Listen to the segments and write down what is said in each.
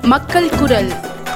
மக்கள் குரல்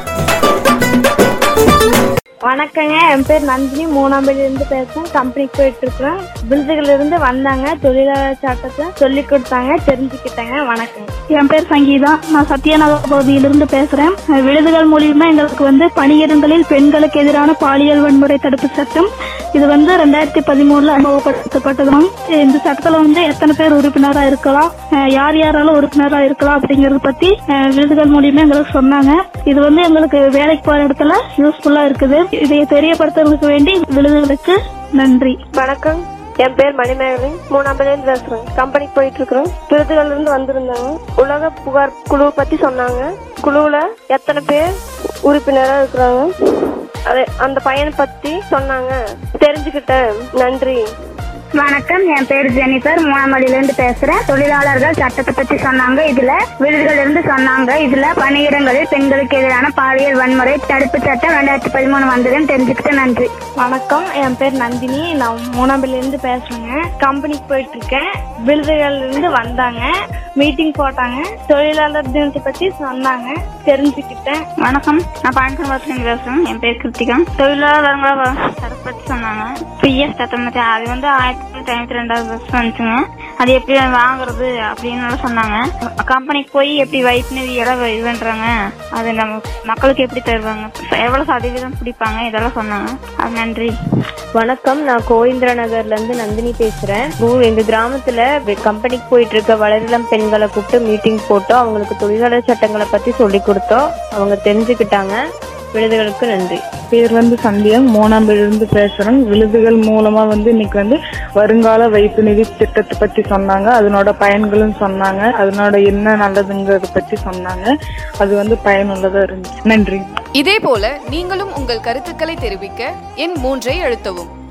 வணக்கங்க என் பேர் நந்தினி மூணாம் இருந்து பேசுறேன் கம்பெனிக்கு போயிட்டு இருக்கிறேன் விருதுகள் இருந்து வந்தாங்க தொழிலாளர் சட்டத்தை சொல்லி கொடுத்தாங்க தெரிஞ்சுக்கிட்டேங்க வணக்கம் என் பேர் சங்கீதா நான் சத்யநகர் பகுதியிலிருந்து பேசுறேன் விழுதுகள் மூலியமா எங்களுக்கு வந்து பணியிடங்களில் பெண்களுக்கு எதிரான பாலியல் வன்முறை தடுப்பு சட்டம் இது வந்து ரெண்டாயிரத்தி பதிமூணுல அறிமுகப்படுத்தப்பட்டதும் இந்த சட்டத்துல வந்து எத்தனை பேர் உறுப்பினரா இருக்கலாம் அஹ் யார் யாரால உறுப்பினரா இருக்கலாம் அப்படிங்கறத பத்தி அஹ் விருதுகள் மூலியமா எங்களுக்கு சொன்னாங்க இது வந்து எங்களுக்கு வேலைக்கு போற இடத்துல யூஸ்ஃபுல்லா இருக்குது இதை தெரியப்படுத்துறதுக்கு வேண்டி விருதுகளுக்கு நன்றி வணக்கம் என் பேர் மணிமேகலை மூணாம் இருந்து பேசுறேன் கம்பெனிக்கு போயிட்டு இருக்கிறோம் விருதுகள் இருந்து வந்திருந்தாங்க உலக புகார் குழு பத்தி சொன்னாங்க குழுவுல எத்தனை பேர் உறுப்பினரா இருக்கிறாங்க அது அந்த பையனை பத்தி சொன்னாங்க தெரிஞ்சுக்கிட்டேன் நன்றி வணக்கம் என் பேர் ஜெனிஃபர் மூணாமடியில இருந்து பேசுறேன் தொழிலாளர்கள் சட்டத்தை பத்தி சொன்னாங்க இதுல விருதுகள் இருந்து சொன்னாங்க இதுல பணியிடங்களில் பெண்களுக்கு எதிரான பாலியல் வன்முறை தடுப்பு சட்டம் ரெண்டாயிரத்தி பதிமூணு வந்ததுன்னு தெரிஞ்சுக்கிட்டு நன்றி வணக்கம் என் பேர் நந்தினி நான் மூணாம்பில இருந்து பேசுறேங்க கம்பெனிக்கு போயிட்டு இருக்கேன் விருதுகள்ல இருந்து வந்தாங்க மீட்டிங் போட்டாங்க தொழிலாளர் தினத்தை பத்தி சொன்னாங்க தெரிஞ்சுக்கிட்டேன் வணக்கம் நான் பாண்டியன் பேசுறேன் என் பேர் கிருத்திகா தொழிலாளர்களை சட்டத்தை பத்தி சொன்னாங்க பிஎஸ் சட்டம் பத்தி அது வந்து ஆயிரத்தி தொள்ளாயிரத்தி ஐம்பத்தி ரெண்டாவது வருஷம் வந்துச்சுங்க அது எப்படி வாங்குறது அப்படின்னு சொன்னாங்க கம்பெனிக்கு போய் எப்படி வைப்பு எல்லாம் இது பண்றாங்க அது நம்ம மக்களுக்கு எப்படி தருவாங்க எவ்வளவு சதவீதம் பிடிப்பாங்க இதெல்லாம் சொன்னாங்க அது நன்றி வணக்கம் நான் கோவிந்திர நகர்ல இருந்து நந்தினி பேசுறேன் இப்போ எங்க கிராமத்துல வெ- கம்பெனிக்கு போயிட்டு இருக்க வளரிளம் பெண்களை கூப்பிட்டு மீட்டிங் போட்டோம் அவங்களுக்கு தொழிலாளர் சட்டங்களை பத்தி சொல்லி கொடுத்தோம் அவங்க தெரிஞ்சுக்கிட்டாங்க விருதுகளுக்கு நன்றி பேர் வந்து சந்தியா மூணாம் இருந்து பேசுறேன் விழுதுகள் மூலமா வந்து இன்னைக்கு வந்து வருங்கால வைப்பு நிதி திட்டத்தை பத்தி சொன்னாங்க அதனோட பயன்களும் சொன்னாங்க அதனோட என்ன நல்லதுங்கிறத பத்தி சொன்னாங்க அது வந்து பயனுள்ளதா இருந்துச்சு நன்றி இதேபோல நீங்களும் உங்கள் கருத்துக்களை தெரிவிக்க எண் மூன்றை அழுத்தவும்